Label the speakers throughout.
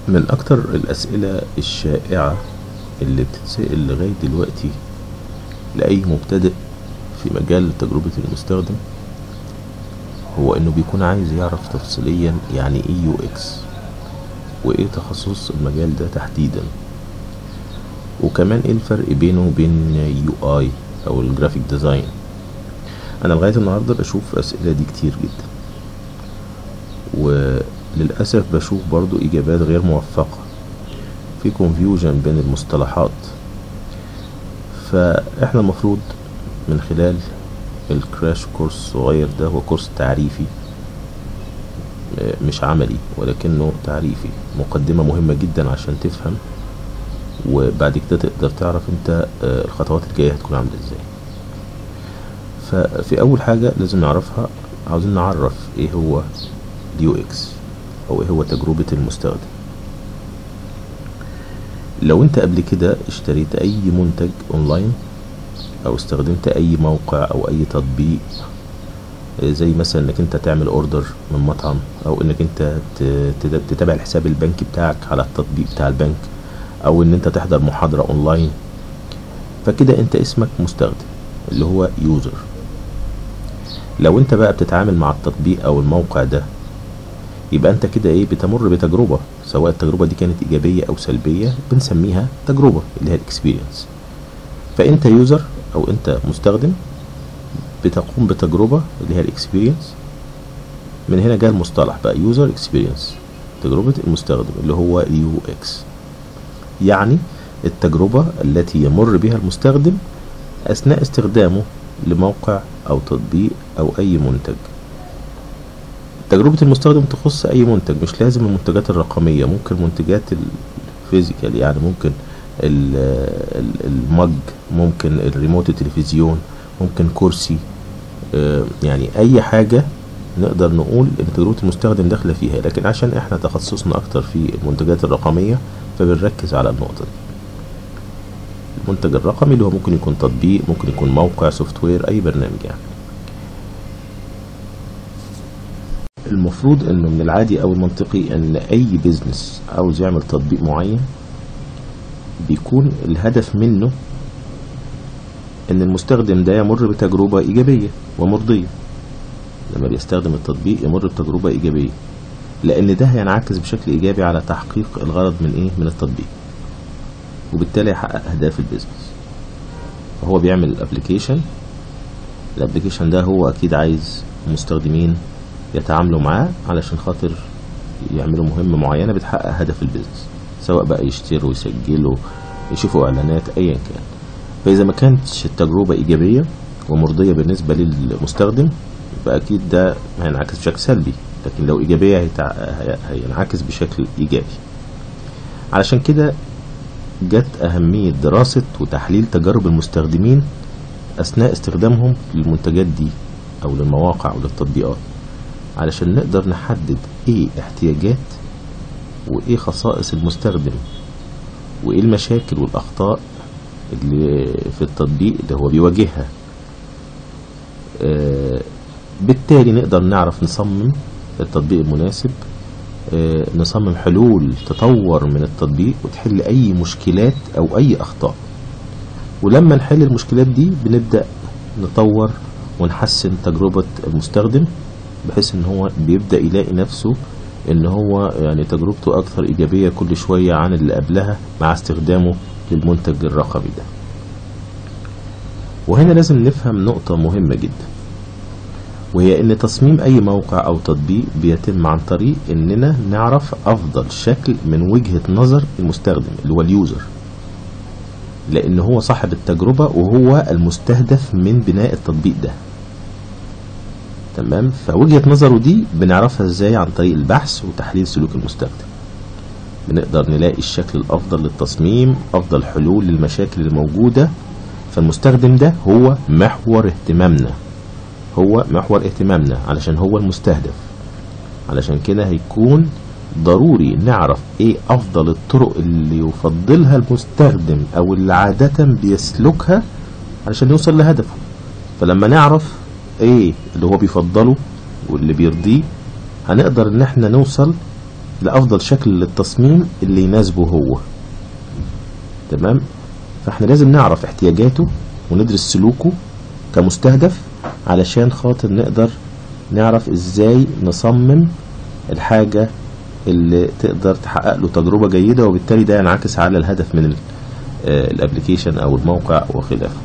Speaker 1: من أكتر الأسئلة الشائعة اللي بتتسأل لغاية دلوقتي لأي مبتدئ في مجال تجربة المستخدم هو إنه بيكون عايز يعرف تفصيليا يعني إيه يو إكس وإيه تخصص المجال ده تحديدا وكمان إيه الفرق بينه وبين يو آي أو الجرافيك ديزاين أنا لغاية النهاردة بشوف الأسئلة دي كتير جدا وللأسف بشوف برضو إجابات غير موفقة في confusion بين المصطلحات فإحنا المفروض من خلال الكراش كورس الصغير ده هو كورس تعريفي مش عملي ولكنه تعريفي مقدمة مهمة جدا عشان تفهم وبعد كده تقدر تعرف انت الخطوات الجاية هتكون عاملة ازاي ففي اول حاجة لازم نعرفها عاوزين نعرف ايه هو اليو اكس او ايه هو تجربة المستخدم لو انت قبل كده اشتريت اي منتج اونلاين او استخدمت اي موقع او اي تطبيق زي مثلا انك انت تعمل اوردر من مطعم او انك انت تتابع الحساب البنكي بتاعك على التطبيق بتاع البنك او ان انت تحضر محاضرة اونلاين فكده انت اسمك مستخدم اللي هو يوزر لو انت بقى بتتعامل مع التطبيق او الموقع ده يبقى انت كده ايه بتمر بتجربة سواء التجربة دي كانت ايجابية او سلبية بنسميها تجربة اللي هي الاكسبيرينس فانت يوزر او انت مستخدم بتقوم بتجربة اللي هي الاكسبيرينس من هنا جاء المصطلح بقى يوزر اكسبيرينس تجربة المستخدم اللي هو اليو اكس يعني التجربة التي يمر بها المستخدم أثناء استخدامه لموقع أو تطبيق أو أي منتج تجربة المستخدم تخص أي منتج مش لازم المنتجات الرقمية ممكن منتجات الفيزيكال يعني ممكن المج ممكن الريموت التلفزيون ممكن كرسي يعني أي حاجة نقدر نقول ان تجربة المستخدم داخلة فيها لكن عشان احنا تخصصنا اكتر في المنتجات الرقمية فبنركز على النقطة دي المنتج الرقمي اللي هو ممكن يكون تطبيق ممكن يكون موقع سوفت وير اي برنامج يعني المفروض انه من العادي او المنطقي ان اي بيزنس عاوز يعمل تطبيق معين بيكون الهدف منه ان المستخدم ده يمر بتجربة ايجابية ومرضية لما بيستخدم التطبيق يمر بتجربة إيجابية لأن ده هينعكس بشكل إيجابي على تحقيق الغرض من إيه من التطبيق وبالتالي يحقق أهداف البيزنس فهو بيعمل الابليكيشن الابليكيشن ده هو أكيد عايز مستخدمين يتعاملوا معاه علشان خاطر يعملوا مهمة معينة بتحقق هدف البيزنس سواء بقى يشتروا يسجلوا يشوفوا إعلانات أيا كان فإذا ما كانتش التجربة إيجابية ومرضية بالنسبة للمستخدم فأكيد ده هينعكس بشكل سلبي لكن لو إيجابية هيتع... هينعكس بشكل إيجابي علشان كده جت أهمية دراسة وتحليل تجارب المستخدمين أثناء استخدامهم للمنتجات دي أو للمواقع أو للتطبيقات علشان نقدر نحدد إيه احتياجات وإيه خصائص المستخدم وإيه المشاكل والأخطاء اللي في التطبيق اللي هو بيواجهها آه بالتالي نقدر نعرف نصمم التطبيق المناسب آه نصمم حلول تطور من التطبيق وتحل اي مشكلات او اي اخطاء ولما نحل المشكلات دي بنبدأ نطور ونحسن تجربة المستخدم بحيث ان هو بيبدأ يلاقي نفسه ان هو يعني تجربته اكثر ايجابية كل شوية عن اللي قبلها مع استخدامه للمنتج الرقمي ده وهنا لازم نفهم نقطة مهمة جدا وهي ان تصميم اي موقع او تطبيق بيتم عن طريق اننا نعرف افضل شكل من وجهة نظر المستخدم اللي هو اليوزر لان هو صاحب التجربة وهو المستهدف من بناء التطبيق ده تمام فوجهة نظره دي بنعرفها ازاي عن طريق البحث وتحليل سلوك المستخدم بنقدر نلاقي الشكل الافضل للتصميم افضل حلول للمشاكل الموجودة فالمستخدم ده هو محور اهتمامنا هو محور اهتمامنا علشان هو المستهدف علشان كده هيكون ضروري نعرف ايه افضل الطرق اللي يفضلها المستخدم او اللي عادة بيسلكها علشان يوصل لهدفه فلما نعرف ايه اللي هو بيفضله واللي بيرضيه هنقدر ان احنا نوصل لافضل شكل للتصميم اللي يناسبه هو تمام فاحنا لازم نعرف احتياجاته وندرس سلوكه كمستهدف علشان خاطر نقدر نعرف ازاي نصمم الحاجة اللي تقدر تحقق له تجربة جيدة وبالتالي ده ينعكس على الهدف من الابليكيشن او الموقع وخلافه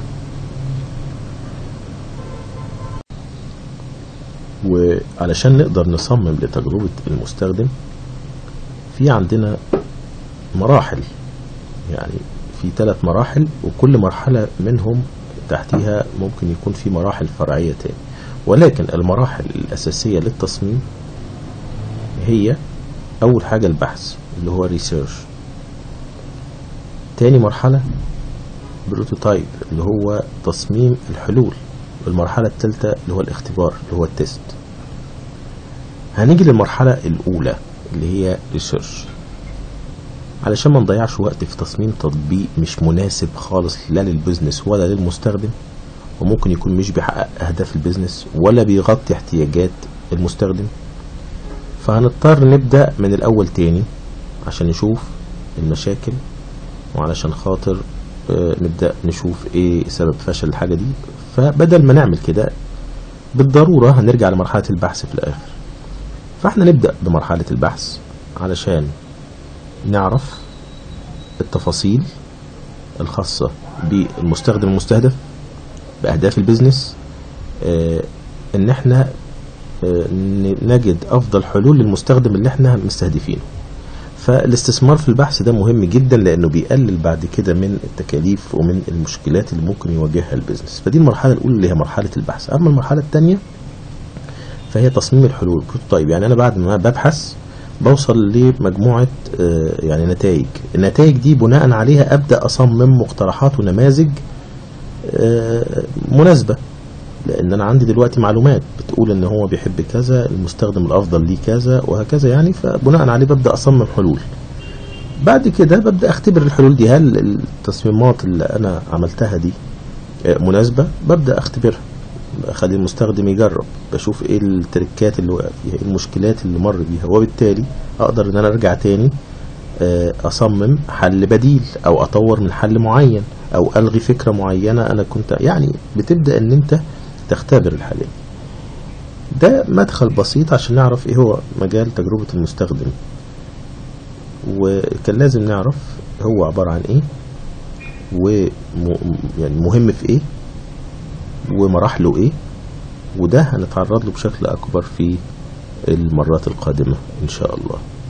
Speaker 1: وعلشان نقدر نصمم لتجربة المستخدم في عندنا مراحل يعني في ثلاث مراحل وكل مرحلة منهم تحتها ممكن يكون في مراحل فرعية تاني ولكن المراحل الأساسية للتصميم هي أول حاجة البحث اللي هو ريسيرش تاني مرحلة بروتوتايب اللي هو تصميم الحلول والمرحلة الثالثة اللي هو الاختبار اللي هو التست هنيجي للمرحلة الأولى اللي هي ريسيرش علشان ما نضيعش وقت في تصميم تطبيق مش مناسب خالص لا للبزنس ولا للمستخدم وممكن يكون مش بيحقق أهداف البزنس ولا بيغطي احتياجات المستخدم فهنضطر نبدأ من الأول تاني عشان نشوف المشاكل وعلشان خاطر نبدأ نشوف ايه سبب فشل الحاجة دي فبدل ما نعمل كده بالضرورة هنرجع لمرحلة البحث في الآخر فاحنا نبدأ بمرحلة البحث علشان نعرف التفاصيل الخاصة بالمستخدم المستهدف بأهداف البيزنس اه ان احنا اه نجد افضل حلول للمستخدم اللي احنا مستهدفينه فالاستثمار في البحث ده مهم جدا لانه بيقلل بعد كده من التكاليف ومن المشكلات اللي ممكن يواجهها البيزنس فدي المرحله الاولى اللي هي مرحله البحث اما المرحله الثانيه فهي تصميم الحلول طيب يعني انا بعد ما ببحث بوصل لمجموعه يعني نتائج النتائج دي بناء عليها ابدا اصمم مقترحات ونماذج مناسبه لان انا عندي دلوقتي معلومات بتقول ان هو بيحب كذا المستخدم الافضل ليه كذا وهكذا يعني فبناء عليه ببدا اصمم حلول بعد كده ببدا اختبر الحلول دي هل التصميمات اللي انا عملتها دي مناسبه ببدا اختبرها اخلي المستخدم يجرب بشوف ايه التركات اللي وقع فيها ايه المشكلات اللي مر بيها وبالتالي اقدر ان انا ارجع تاني اصمم حل بديل او اطور من حل معين او الغي فكره معينه انا كنت يعني بتبدا ان انت تختبر الحالة ده مدخل بسيط عشان نعرف ايه هو مجال تجربة المستخدم وكان لازم نعرف هو عبارة عن ايه و يعني مهم في ايه ومراحله ايه وده هنتعرض له بشكل اكبر في المرات القادمة ان شاء الله